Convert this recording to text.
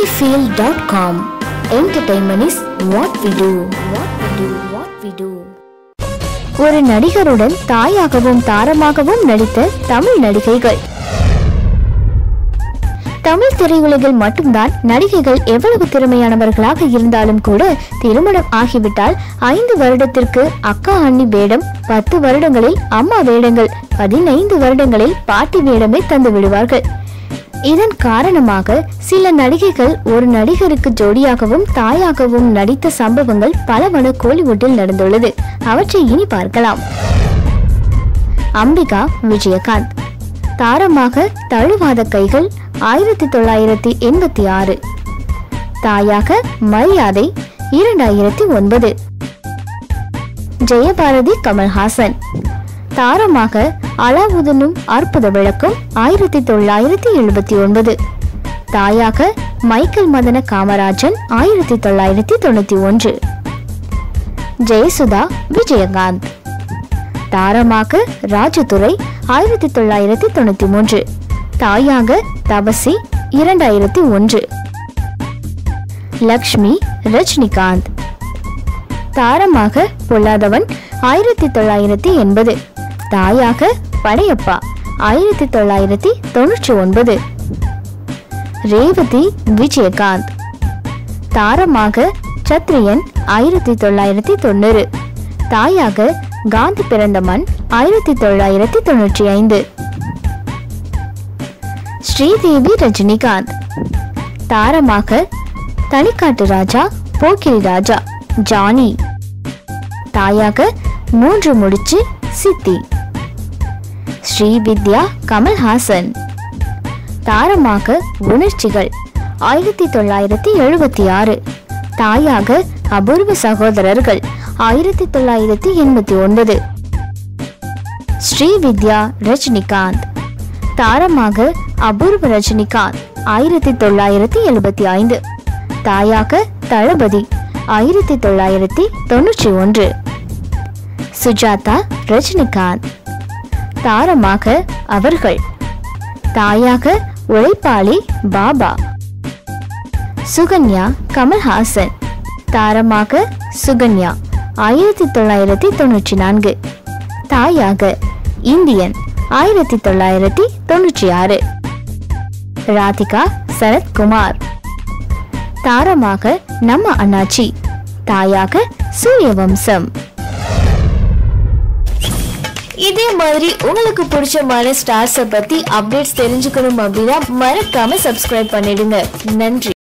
sunnyfield.com. Entertainment is what we do. What we do. What we do. ஒரு நடிகருடன் தாயாகவும் தாரமாகவும் நடித்த தமிழ் நடிகைகள் தமிழ் திரையுலகில் மட்டும்தான் நடிகைகள் எவ்வளவு திறமையானவர்களாக இருந்தாலும் கூட திருமணம் ஆகிவிட்டால் ஐந்து வருடத்திற்கு அக்கா அண்ணி வேடம் பத்து வருடங்களில் அம்மா வேடங்கள் பதினைந்து வருடங்களில் பாட்டி வேடமே தந்து விடுவார்கள் இதன் காரணமாக சில நடிகைகள் ஒரு நடிகருக்கு ஜோடியாகவும் தாயாகவும் நடித்த சம்பவங்கள் பலவன கோலிவுட்டில் நடந்துள்ளது அவற்றை இனி பார்க்கலாம் அம்பிகா விஜயகாந்த் தாரமாக தழுவாத கைகள் ஆயிரத்தி தொள்ளாயிரத்தி எண்பத்தி ஆறு தாயாக மரியாதை இரண்டாயிரத்தி ஒன்பது ஜெயபாரதி கமல்ஹாசன் தாரமாக அலாவுதனும் அற்புத விளக்கும் ஆயிரத்தி தொள்ளாயிரத்தி எழுபத்தி ஒன்பது தாயாக மைக்கேல் மதன காமராஜன் ஆயிரத்தி தொள்ளாயிரத்தி தொண்ணூத்தி ஒன்று ஜெயசுதா விஜயகாந்த் தாரமாக ராஜதுரை ஆயிரத்தி தொள்ளாயிரத்தி தொண்ணூத்தி மூன்று தாயாக தபசி இரண்டாயிரத்தி ஒன்று லக்ஷ்மி ரஜினிகாந்த் தாரமாக பொல்லாதவன் ஆயிரத்தி தொள்ளாயிரத்தி எண்பது தாயாக படையப்பா ஆயிரத்தி தொள்ளாயிரத்தி தொண்ணூற்றி ஒன்பது ரேவதி விஜயகாந்த் தாரமாக சத்ரியன் ஆயிரத்தி தொள்ளாயிரத்தி தொண்ணூறு தாயாக காந்தி பிறந்த மண் ஆயிரத்தி தொள்ளாயிரத்தி தொண்ணூற்றி ஐந்து ஸ்ரீதேவி ரஜினிகாந்த் தாரமாக தனிக்காட்டு ராஜா போக்கிரி ராஜா ஜானி தாயாக மூன்று முடிச்சு சித்தி ஸ்ரீவித்யா கமல்ஹாசன் தாரமாக உணர்ச்சிகள் ஆயிரத்தி தொள்ளாயிரத்தி எழுபத்தி ஆறு தாயாக அபூர்வ சகோதரர்கள் ஆயிரத்தி தொள்ளாயிரத்தி எண்பத்தி ஒன்பது ஸ்ரீவித்யா ரஜினிகாந்த் தாரமாக அபூர்வ ரஜினிகாந்த் ஆயிரத்தி தொள்ளாயிரத்தி எழுபத்தி ஐந்து தாயாக தளபதி ஆயிரத்தி தொள்ளாயிரத்தி தொண்ணூற்றி ஒன்று சுஜாதா ரஜினிகாந்த் தாரமாக அவர்கள் தாயாக உழைப்பாளி பாபா சுகன்யா கமல்ஹாசன் தாரமாக சுகன்யா ஆயிரத்தி தொள்ளாயிரத்தி தொண்ணூற்றி நான்கு தாயாக இந்தியன் ஆயிரத்தி தொள்ளாயிரத்தி தொண்ணூற்றி ஆறு ராதிகா சரத்குமார் தாரமாக நம்ம அண்ணாச்சி தாயாக சூரியவம்சம் இதே மாதிரி உங்களுக்கு பிடிச்சமான ஸ்டார்ஸை பத்தி அப்டேட்ஸ் தெரிஞ்சுக்கணும் அப்படின்னா மறக்காம சப்ஸ்கிரைப் பண்ணிடுங்க நன்றி